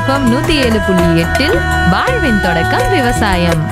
FM நூத்தி ஏழு புள்ளி எட்டில் வாழ்வின் தொடக்கம் விவசாயம்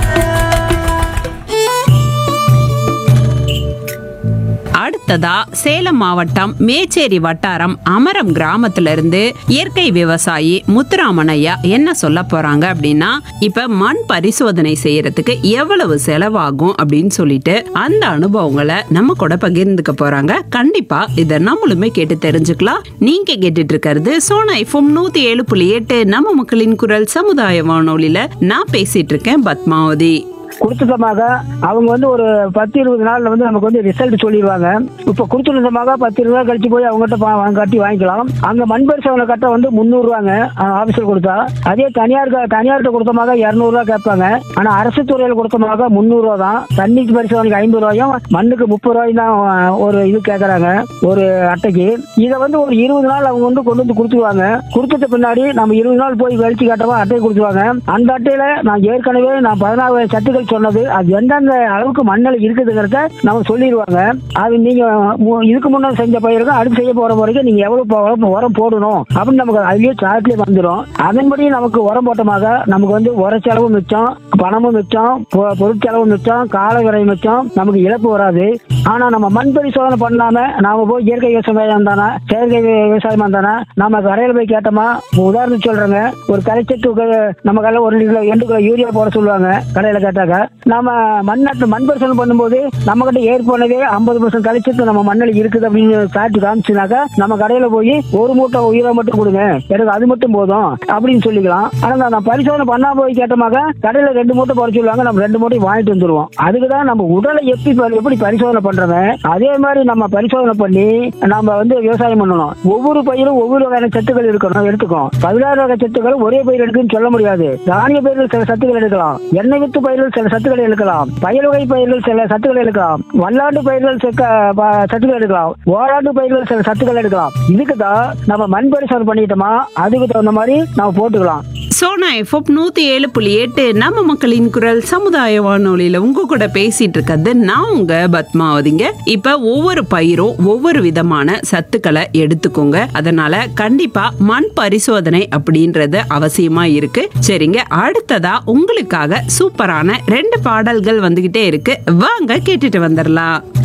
அடுத்ததா சேலம் மாவட்டம் மேச்சேரி வட்டாரம் அமரம் கிராமத்துல இருந்து இயற்கை விவசாயி முத்துராமன் ஐயா என்ன சொல்ல போறாங்க அப்படின்னா இப்ப மண் பரிசோதனை செய்யறதுக்கு எவ்வளவு செலவாகும் அப்படின்னு சொல்லிட்டு அந்த அனுபவங்களை நம்ம கூட பகிர்ந்துக்க போறாங்க கண்டிப்பா இதை நம்மளுமே கேட்டு தெரிஞ்சுக்கலாம் நீங்க கேட்டுட்டு இருக்கிறது சோனா எஃப்எம் நூத்தி ஏழு புள்ளி எட்டு நம்ம மக்களின் குரல் சமுதாய வானொலியில நான் பேசிட்டு இருக்கேன் பத்மாவதி கொடுத்துட்டமாக அவங்க வந்து ஒரு பத்து இருபது நாள்ல வந்து நமக்கு வந்து ரிசல்ட் சொல்லிடுவாங்க இப்போ கொடுத்துருந்தமாக பத்து இருபது நாள் கழிச்சு போய் அவங்ககிட்ட பா- வாங்க கட்டி வாங்கிக்கலாம் அங்க மண் பரிசோதனை கட்ட வந்து முந்நூறு ரூபாங்க ஆபீஸில் கொடுத்தா அதே தனியார் தனியார்கிட்ட கொடுத்தமாக இரநூறுவா கேட்பாங்க ஆனா அரசு துறையில் கொடுத்தமாக முந்நூறு ரூபா தான் தண்ணி பரிசோதனைக்கு ஐம்பது ரூபாயும் மண்ணுக்கு முப்பது ரூபாயும் தான் அஹ், ஒரு இது கேட்கறாங்க ஒரு அட்டைக்கு இதை வந்து ஒரு இருபது நாள் அவங்க வந்து கொண்டு வந்து கொடுத்துருவாங்க கொடுத்துட்ட பின்னாடி நம்ம இருபது நாள் போய் வெளிச்சு காட்டவா அட்டை கொடுத்துருவாங்க அந்த அட்டையில நான் ஏற்கனவே நான் பதினாறு சத்துக்கள் சொன்னது அது எந்தெந்த அளவுக்கு மண்ணில் இருக்குதுங்கிறத நம்ம சொல்லிடுவாங்க அது நீங்க மு- இதுக்கு முன்னாடி செஞ்ச பயிருக்கும் அடுத்து செய்ய போற வரைக்கும் நீங்க எவ்வளவு போ- உரம் உரம் போடணும் அப்படின்னு நமக்கு அதுலயே சார்ட்லயே வந்துடும் அதன்படி நமக்கு உரம் போட்டமாக நமக்கு வந்து உர செலவு மிச்சம் பணமும் மிச்சம் பொ- பொருட்செலவு மிச்சம் கால விரை மிச்சம் நமக்கு இழப்பு வராது ஆனா நம்ம மண் பரிசோதனை பண்ணாம நாம போய் இயற்கை விவசாயம் தானே செயற்கை வி- விவசாயம் தானே நம்ம கடையில் போய் கேட்டோமா இப்போ உதாரணத்துக்கு சொல்றேங்க ஒரு கரைச்சத்துக்கு நம்ம கடையில் ஒரு கிலோ ரெண்டு கிலோ யூரியா போட சொல்லுவாங்க கடையில் கேட்டாக்க நாம மண்ணட்டு மண் பரிசோதனை பண்ணும்போது நம்ம கிட்ட ஏற்கனவே ஐம்பது பர்சன்ட் கழிச்சத்து நம்ம மண்ணில் இருக்குது அப்படின்னு காட்டி காமிச்சுனாக்கா நம்ம கடையில போய் ஒரு மூட்டை உயிரை மட்டும் கொடுங்க எனக்கு அது மட்டும் போதும் அப்படின்னு சொல்லிக்கலாம் ஆனா நான் நான் பரிசோதனை பண்ணா போய் கேட்டோமாக்க கடையில ரெண்டு மூட்டை போட சொல்லுவாங்க நம்ம ரெண்டு மூட்டை வாங்கிட்டு வந்துருவோம் அதுக்கு தான் நம்ம உடலை எப்படி பரி- எப்படி பரிசோதனை பண்றோங்க அதே மாதிரி நம்ம பரிசோதனை பண்ணி நம்ம வந்து விவசாயம் பண்ணணும் ஒவ்வொரு பயிரும் ஒவ்வொரு வகையான சத்துக்கள் இருக்கணும் எடுத்துக்கும் பதினாறு வகை சத்துக்கள் ஒரே பயிர் எடுக்குன்னு சொல்ல முடியாது தானிய பயிர்கள் சில சத்துக்கள் எடுக்கலாம் எண்ணெய் வித்து பயிர்கள் சில சத்துக்களை எடுக்கலாம் பயிர் வகை பயிர்கள் சில சத்துக்களை எடுக்கலாம் வல்லாண்டு பயிர்கள் சில ப- சத்துக்கள் எடுக்கலாம் ஓராண்டு பயிர்கள் சில சத்துக்கள் எடுக்கலாம் இதுக்கு தான் நம்ம மண் பரிசோதனை பண்ணிட்டோமா அதுக்கு தகுந்த மாதிரி நம்ம போட்டுக்கலாம் சோனா எஃப்எம் நூத்தி ஏழு புள்ளி எட்டு நம்ம மக்களின் குரல் சமுதாய வானொலியில உங்க கூட பேசிட்டு இருக்கிறது நான் உங்க பத்மாவதிங்க இப்ப ஒவ்வொரு பயிரும் ஒவ்வொரு விதமான சத்துக்களை எடுத்துக்கோங்க அதனால கண்டிப்பா மண் பரிசோதனை அப்படின்றது அவசியமா இருக்கு சரிங்க அடுத்ததா உங்களுக்காக சூப்பரான ரெண்டு பாடல்கள் வந்துகிட்டே இருக்கு வாங்க கேட்டுட்டு வந்துடலாம்